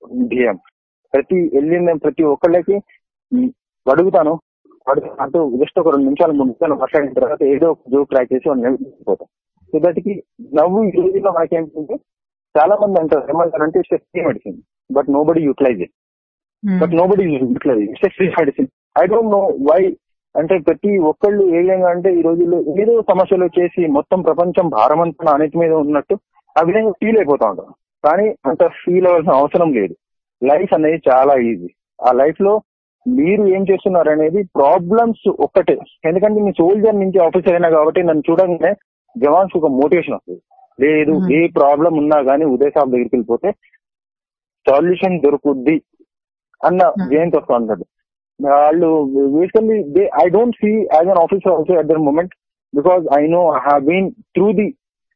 ధ్యేయం ప్రతి వెళ్ళిన ప్రతి ఒక్కళ్ళకి ఉమ్, అడుగుతాను వాడు అంటూ జస్ట్ ఒక రెండు నిమిషాలు మూడు నిమిషాలు మాట్లాడిన తర్వాత ఏదో ఒక జోక్ ట్రాక్ చేసి వాడిని వెళ్ళిపోతాం సో దట్కి నవ్వు ఈ రోజుల్లో మనకేంటంటే చాలా మంది అంటారు ఏమంటారంటే it's free medicine but nobody utilise it but nobody utilise it's free medicine I don't know why అంటే ప్రతి ఒక్కళ్ళు ఏ విధంగా అంటే ఈ రోజుల్లో ఏదో సమస్యలు వచ్చేసి మొత్తం ప్రపంచం భారమంతా నా అన్నిటి మీద ఉన్నట్టు ఆ విధంగా ఫీల్ అయిపోతా ఉంటాం కానీ అంత ఫీల్ అవ్వాల్సిన అవసరం లేదు లైఫ్ అనేది చాలా ఈజీ ఆ లైఫ్ లో మీరు ఏం చేస్తున్నారు అనేది ప్రాబ్లమ్స్ ఒక్కటే ఎందుకంటే మీ సోల్జర్ నుంచి ఆఫీసర్ అయినా కాబట్టి నన్ను చూడగానే జవాన్స్ ఒక మోటివేషన్ వస్తుంది లేదు Hmm. ఏ ప్రాబ్లం ఉన్నా గానీ ఉదయ సాబ్ దగ్గరికి వెళ్ళిపోతే సొల్యూషన్ దొరుకుద్ది అన్న Hmm. జయంత్ వస్తా ఉంటాడు వాళ్ళు basically they I don't see as an officer also at the moment because I know I have been through the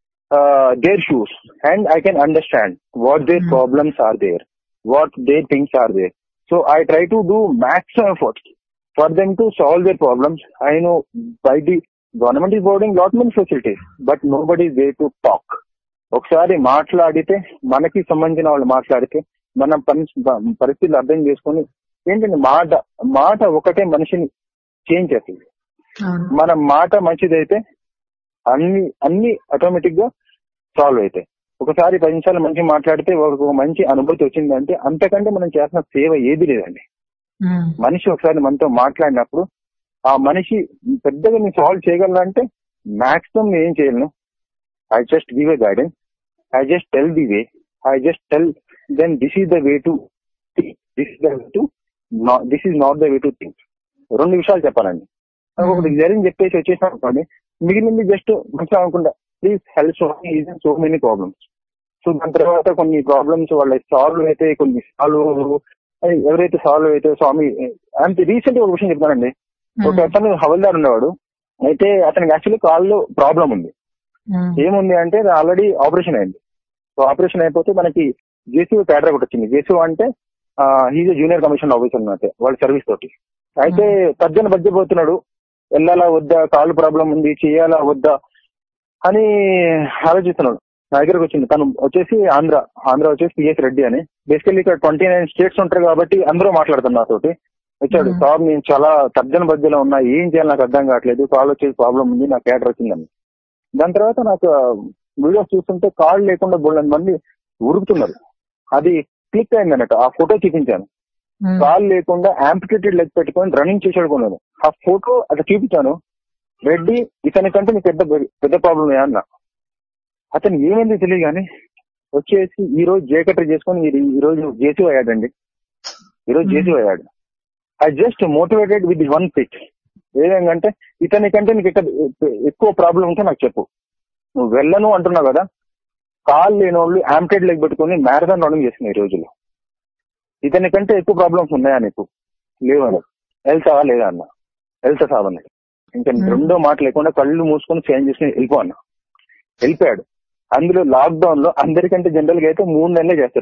their shoes and I can understand what their Hmm. Problems are there what their things are there. So I try to do maximum effort for them to solve their problems. I know by the government is providing lot many facilities, but nobody is there to talk. ఒకసారి మాట్లాడితే మనకి సంబంధించిన వాళ్ళు మాట్లాడితే మన పని పరిస్థితులు అర్థం చేసుకొని ఏంటంటే మాట మాట ఒకటే మనిషిని చేంజ్ చేస్తుంది అవును మన మాట మంచిదైతే అన్ని అన్ని ఆటోమేటిక్ గా సాల్వ్ అవుతాయి ఒకసారి పది నిమిషాలు మంచి మాట్లాడితే ఒక ఒక మంచి అనుభూతి వచ్చిందంటే అంతకంటే మనం చేసిన సేవ ఏది లేదండి ఉమ్. మనిషి ఒకసారి మనతో మాట్లాడినప్పుడు ఆ మనిషి పెద్దగా నేను సాల్వ్ చేయగలనంటే మాక్సిమం ఏం చేయలను I just give a guidance I just tell the way I just tell then this is the way to this the way to this is not the way to think రెండు విషయాలు చెప్పాలండి నాకు ఒకటి జరిగింది చెప్పేసి వచ్చేసాం అనుకోండి మిగిలింది జస్ట్ మంచిగా అనుకుంటా please help so so many problems so దాని తర్వాత కొన్ని ప్రాబ్లమ్స్ వాళ్ళ సాల్వ్ అయితే కొన్ని సాల్వ్ ఎవరైతే సాల్వ్ అయితే స్వామి అంతే రీసెంట్ ఒక విషయం చెప్తానండి ఒక అతను హవల్దార్ ఉండేవాడు అయితే అతనికి యాక్చువల్లీ కాల్లో ప్రాబ్లం ఉంది ఉమ్. ఏముంది అంటే ఆల్రెడీ ఆపరేషన్ అయింది సో ఆపరేషన్ అయిపోతే మనకి జేసీ క్యాడర్ ఒకటి వచ్చింది జేసీ అంటే హీజ్ జూనియర్ కమిషన్ ఆఫీసర్ అన్నట్టు వాళ్ళ సర్వీస్ తోటి అయితే తర్జన బజ్జపోతున్నాడు వెళ్ళాలా వద్దా కాళ్ళు ప్రాబ్లం ఉంది చేయాలా వద్దా అని ఆలోచిస్తున్నాడు నా దగ్గరకు వచ్చింది తను వచ్చేసి ఆంధ్ర ఆంధ్ర వచ్చేసి పిఎస్ రెడ్డి అని బేసికల్లీ ఇక్కడ ట్వంటీ నైన్ స్టేట్స్ ఉంటారు కాబట్టి అందరూ మాట్లాడుతున్నారు నాతోటి వచ్చాడు Hmm. సార్ నేను చాలా తర్జన బజ్జలో ఉన్నా ఏం చేయాలి నాకు అర్థం కావట్లేదు కాల్ వచ్చేసి ప్రాబ్లం ఉంది నాకు క్యాడర్ వచ్చిందని దాని తర్వాత నాకు వీడియోస్ చూస్తుంటే కాల్ లేకుండా బోల్డెన్ మంది ఉరుకుతున్నారు అది క్లిక్ అయింది అన్నట్టు ఆ ఫోటో చూపించాను ఉమ్. కాల్ లేకుండా యాంపిటేటెడ్ లెగ్ పెట్టుకొని రన్నింగ్ చేసాడు కొన్నాను ఆ ఫోటో అట్లా చూపించాను రెడ్డి ఇతని కంటే నీకు పెద్ద పెద్ద ప్రాబ్లం అన్న అతను ఏమైంది తెలియదు కానీ వచ్చేసి ఈ రోజు జే కటర్ చేసుకొని ఈ- ఈ రోజు జేసీ అయ్యాడండి ఈ రోజు జేసీ అయ్యాడు I just motivated with one pic ఏదంటే ఇతని కంటే నీకు ఎక్కడ ఎక్కువ ప్రాబ్లం ఉంటే నాకు చెప్పు నువ్వు వెళ్ళను అంటున్నావు కదా కాల్ లేని వాళ్ళు యాంప్టెడ్ లెగ్ పెట్టుకొని మ్యారథాన్ రన్నింగ్ చేస్తున్నాయి ఈ రోజుల్లో ఇతని కంటే ఎక్కువ ప్రాబ్లమ్స్ ఉన్నాయా నీకు లేవు అన్న వెళ్తావా లేదా అన్న వెళ్తా సాబన్న ఇంకా Hmm. రెండో మాట లేకుండా కళ్ళు మూసుకొని చేంజ్ చేసుకుని వెళ్ళిపో అన్న వెళ్ళిపోయాడు అందులో లాక్డౌన్ లో అందరికంటే జనరల్ గా అయితే మూడు నెలలే చేస్తారు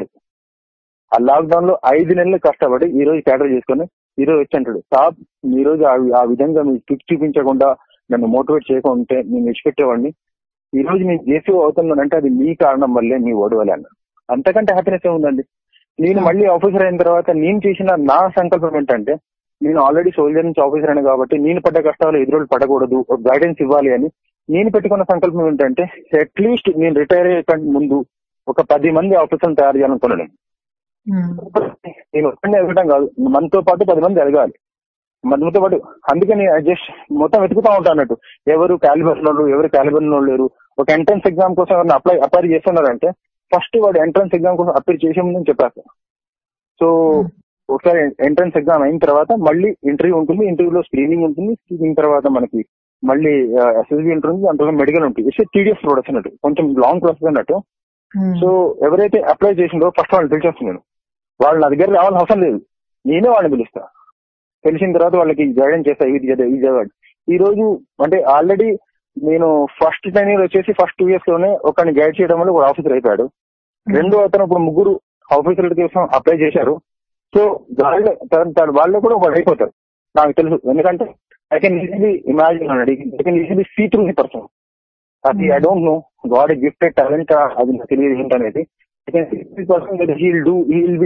ఆ లాక్డౌన్ లో ఐదు నెలలు కష్టపడి ఈ రోజు క్యాటర్ చేసుకొని ఈ రోజు వచ్చి అంటాడు సాబ్ ఈ రోజు ఆ- ఆ విధంగా మీరు కిక్ చూపించకుండా నన్ను మోటివేట్ చేయకుండా ఉంటే నేను విడిచిపెట్టేవాడిని ఈ రోజు నేను జేసీ అవుతున్నానంటే అది మీ కారణం వల్లే మీ ఓడి వల్లే అన్న అంతకంటే హ్యాపీనెస్ ఏముందండి నేను మళ్ళీ ఆఫీసర్ అయిన తర్వాత నేను చేసిన నా సంకల్పం ఏంటంటే నేను ఆల్రెడీ సోల్జర్ నుంచి ఆఫీసర్ అయినా కాబట్టి నేను పడ్డ కష్టాలు ఎదురోళ్ళు పడకూడదు ఒక గైడెన్స్ ఇవ్వాలి అని నేను పెట్టుకున్న సంకల్పం ఏంటంటే అట్లీస్ట్ నేను రిటైర్ అయ్యే కంటే ముందు ఒక పది మంది ఆఫీసర్లు తయారు చేయాలనుకున్నాను ఉమ్. నేను ఒక్కడే ఎదగడం కాదు మనతో పాటు పది మంది ఎదగాలి మనతో పాటు అందుకని జస్ట్ మొత్తం వెతుకుతా ఉంటాను అన్నట్టు ఎవరు క్యాలిబర్ వాళ్ళు ఎవరు క్యాలిబర్ వాళ్ళు లేరు ఒక ఎంట్రన్స్ ఎగ్జామ్ కోసం ఎవరైనా అప్లై అప్లై చేస్తున్నారంటే ఫస్ట్ వాడు ఎంట్రన్స్ ఎగ్జామ్ కోసం అప్లై చేసే ముందు చెప్పేస్తాను సో ఒకసారి ఎంట్రన్స్ ఎగ్జామ్ అయిన తర్వాత మళ్ళీ ఇంటర్వ్యూ ఉంటుంది ఇంటర్వ్యూలో స్క్రీనింగ్ ఉంటుంది స్క్రీనింగ్ తర్వాత మనకి మళ్ళీ ఎస్ఎస్బి ఉంటుంది దాంట్లో మెడికల్ ఉంటుంది ఇట్స్ టీడీఎస్ ప్రోడక్ట్స్ అన్నట్టు కొంచెం లాంగ్ ప్రాసెస్ అన్నట్టు ఉమ్. సో ఎవరైతే అప్లై చేసిండో ఫస్ట్ వాళ్ళు పిలిచేస్తున్నాను వాళ్ళు నా దగ్గర రావాల్సిన అవసరం లేదు నేనే వాళ్ళని పిలుస్తా తెలిసిన తర్వాత వాళ్ళకి గైడెన్స్ చేస్తా ఇది చదివా, ఇది చదవండి ఈ రోజు అంటే ఆల్రెడీ నేను ఫస్ట్ టెన్ ఇయర్ వచ్చేసి ఫస్ట్ టూ ఇయర్స్ లోనే ఒకరిని గైడ్ చేయడం వల్ల ఒక ఆఫీసర్ అయిపోయాడు రెండో అతను ఇప్పుడు ముగ్గురు ఆఫీసర్ల కోసం అప్లై చేశారు సో వాళ్ళ తన- తన వాళ్ళు కూడా ఒకటి అయిపోతారు నాకు తెలుసు ఎందుకంటే ఐ కెన్ ఈజీలీ ఇమాజిన్ అన్నాడు I can easily see through the person అది I don't know God gifted talent అది నాకు తెలియదు ఏంటనేది I can see person heal do heal B